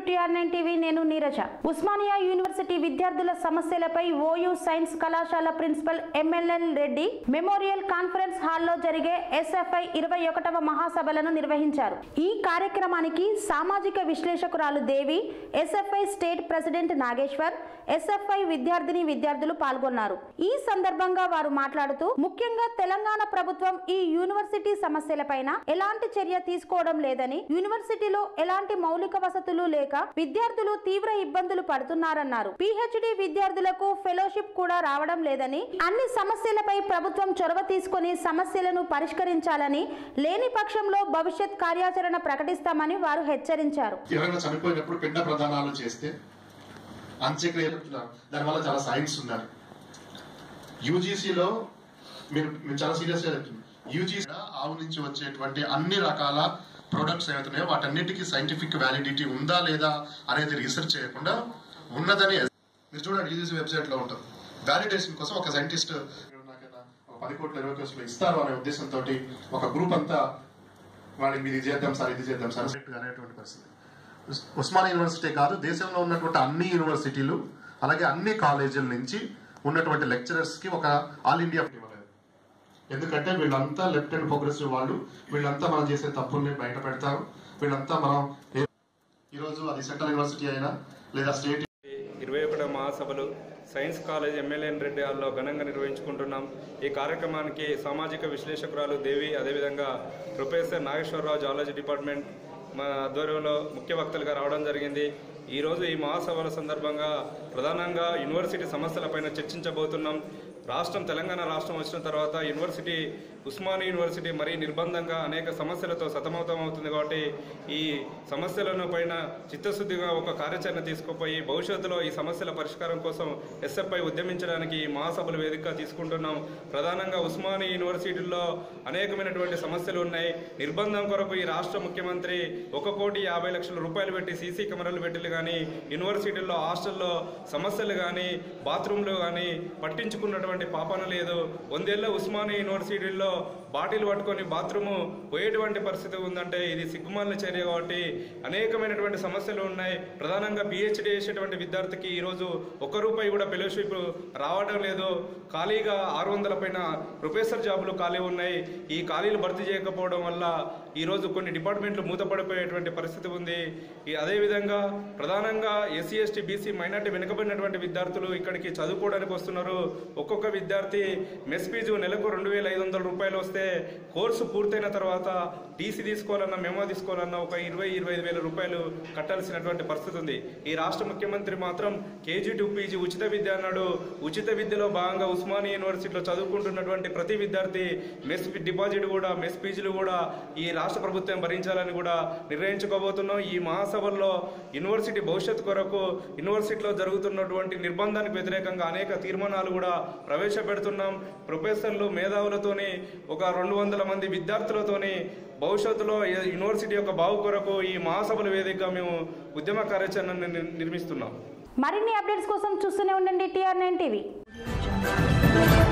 TR nine TV నేను Neeraja Osmania university విద్యార్థుల సమస్యలపై ఓయూ సైన్స్ కళాశాల principal M L L Reddy memorial conference హాల్లో జరిగే ఎస్ఎఫ్ఐ ఇరవై ఒకటవ మహాసభలను నిర్వహించారు ఈ కార్యక్రమానికి సామాజిక విశ్లేషకురాలు Devi SFI state president Nageshwar SFI విద్యార్థిని విద్యార్థులు పాల్గొన్నారు ఈ సందర్భంగా వారు మాట్లాడుతూ ముఖ్యంగా తెలంగాణ ప్రభుత్వం ఈ యూనివర్సిటీ సమస్యలపైన ఎలాంటి చర్య తీసుకోవడం లేదని యూనివర్సిటీలో ఎలాంటి మౌలిక వసతులు లేక విద్యార్థులు తీవ్ర ఇబ్బందులు పడుతున్నారన్నారు పిహెచ్డి విద్యార్థులకు ఫెలోషిప్ కూడా రావడం లేదని అన్ని సమస్యలపై ప్రభుత్వం చొరవ తీసుకొని సమస్యలను పరిష్కరించాలని లేని పక్షంలో భవిష్యత్ కార్యాచరణ ప్రకటిస్తామని వారు హెచ్చరించారు ఎవరైనా చనిపోయినప్పుడు పిండ ప్రదానాలు చేస్తే అంత్యక్రియలు చెప్తున్నారు దానివల్ల చాలా సైన్స్ ఉన్నారు యూజీసీలో మీరు మీరు చాలా సీరియస్ గా చెప్తున్నారు యూజీసీ ఆవు నుంచి వచ్చేటువంటి అన్ని రకాల ప్రొడక్ట్స్ ఏవైతున్నాయో వాటన్నిటికీ సైంటిఫిక్ వ్యాలిడిటీ ఉందా లేదా అనేది రీసెర్చ్ చేయకుండా ఉన్నదని మీరు చూడండి యూజీసీ వెబ్సైట్ లో ఉంటుంది వ్యాలిడేషన్ కోసం ఒక సైంటిస్ట్ ఒక పది కోట్ల ఇరవై కోట్లు ఇస్తారు అనే ఉద్దేశంతో ఒక గ్రూప్ అంతా వాళ్ళకి ఇది చేద్దాం సార్ ఇది చేద్దాం సార్ అనేటువంటి పరిస్థితి ఉస్- ఉస్మానియా యూనివర్సిటీ కాదు దేశంలో ఉన్నటువంటి అన్ని యూనివర్సిటీలు అలాగే అన్ని కాలేజీల నుంచి ఉన్నటువంటి లెక్చరర్స్ కి ఒక ఆల్ ఇండియా ఇవ్వలేదు ఎందుకంటే వీళ్ళంతా లెఫ్ట్ అండ్ ప్రోగ్రెసివ్ వాళ్ళు వీళ్ళంతా మనం చేసే తప్పుల్ని బయట పెడతారు వీళ్ళంతా మనం ఏ- ఈరోజు అది సెంట్రల్ యూనివర్సిటీ అయినా లేదా స్టేట్ ఇరవై ఒకటో మహాసభలు సైన్స్ కాలేజ్ ఎమ్మెల్యేన్ రెడ్డి హాల్లో ఘనంగా నిర్వహించుకుంటున్నాం ఈ కార్యక్రమానికి సామాజిక విశ్లేషకురాలు దేవి అదేవిధంగా ప్రొఫెసర్ నాగేశ్వరరావు జాలజీ డిపార్ట్మెంట్ మా ఆధ్వర్యంలో ముఖ్య వక్తలుగా రావడం జరిగింది ఈరోజు ఈ మహాసభల సందర్భంగా ప్రధానంగా యూనివర్సిటీ సమస్యలపైన చర్చించబోతున్నాం రాష్ట్రం తెలంగాణ రాష్ట్రం వచ్చిన తర్వాత యూనివర్సిటీ ఉస్మానియా యూనివర్సిటీ మరీ నిర్బంధంగా అనేక సమస్యలతో సతమతం అవుతుంది కాబట్టి ఈ సమస్యలను పైన చిత్తశుద్ధిగా ఒక కార్యాచరణ తీసుకుపోయి భవిష్యత్తులో ఈ సమస్యల పరిష్కారం కోసం ఎస్ఎఫ్ఐ ఉద్యమించడానికి ఈ మహాసభలు వేదికగా తీసుకుంటున్నాం ప్రధానంగా ఉస్మానియా యూనివర్సిటీల్లో అనేకమైనటువంటి సమస్యలు ఉన్నాయి నిర్బంధం కొరకు ఈ రాష్ట్ర ముఖ్యమంత్రి ఒక కోటి యాభై లక్షల రూపాయలు పెట్టి సీసీ కెమెరాలు పెట్టిలు కానీ యూనివర్సిటీల్లో హాస్టల్లో సమస్యలు కానీ బాత్రూంలు కానీ పట్టించుకున్నటువంటి పాపన లేదు వందేళ్ల ఉస్మానియా యూనివర్సిటీల్లో బాటిల్ పట్టుకొని బాత్రూము పోయేటువంటి పరిస్థితి ఉందంటే ఇది సిగ్గుమాలిన చర్య కాబట్టి అనేకమైనటువంటి సమస్యలు ఉన్నాయి ప్రధానంగా పిహెచ్డి చేసేటువంటి విద్యార్థికి ఈరోజు ఒక్క రూపాయి కూడా ఫెలోషిప్ రావడం లేదు ఖాళీగా ఆరు వందల పైన ప్రొఫెసర్ జాబులు ఖాళీ ఉన్నాయి ఈ ఖాళీలు భర్తీ చేయకపోవడం వల్ల ఈరోజు కొన్ని డిపార్ట్మెంట్లు మూతపడిపోయేటువంటి పరిస్థితి ఉంది ఈ అదేవిధంగా ప్రధానంగా ఎస్సీ ఎస్టీ బీసీ మైనార్టీ వెనుకబడినటువంటి విద్యార్థులు ఇక్కడికి చదువుకోవడానికి వస్తున్నారు ఒక్కొక్క విద్యార్థి మెస్ ఫీజు నెలకు రెండు వేల ఐదు వందల రూపాయలు వస్తే కోర్సు పూర్తయిన తర్వాత టీసీ తీసుకోవాలన్నా మెమో తీసుకోవాలన్నా ఒక ఇరవై ఇరవై ఐదు వేల రూపాయలు కట్టాల్సినటువంటి పరిస్థితి ఉంది ఈ రాష్ట్ర ముఖ్యమంత్రి మాత్రం కేజీ టు పీజీ ఉచిత విద్య అన్నాడు ఉచిత విద్యలో భాగంగా ఉస్మానియా యూనివర్సిటీలో చదువుకుంటున్నటువంటి ప్రతి విద్యార్థి మెస్ డిపాజిట్ కూడా మెస్ ఫీజులు కూడా ఈ రాష్ట్ర ప్రభుత్వం భరించాలని కూడా నిర్ణయించుకోబోతున్నాం ఈ మహాసభల్లో యూనివర్సిటీ భవిష్యత్తు కొరకు యూనివర్సిటీలో జరుగుతున్నటువంటి నిర్బంధానికి వ్యతిరేకంగా అనేక తీర్మానాలు కూడా ప్రవేశపెడుతున్నాం ప్రొఫెసర్లు మేధావులతోని ఒక రెండు వందల మంది విద్యార్థులతోని భవిష్యత్తులో ఈ యూనివర్సిటీ యొక్క బావు కొరకు ఈ మహాసభల వేదికగా మేము ఉద్యమ కార్యాచరణ నిర్మిస్తున్నాం మరిన్ని అప్డేట్స్ కోసం చూస్తూనే ఉండండి టీఆర్ నైన్ టీవీ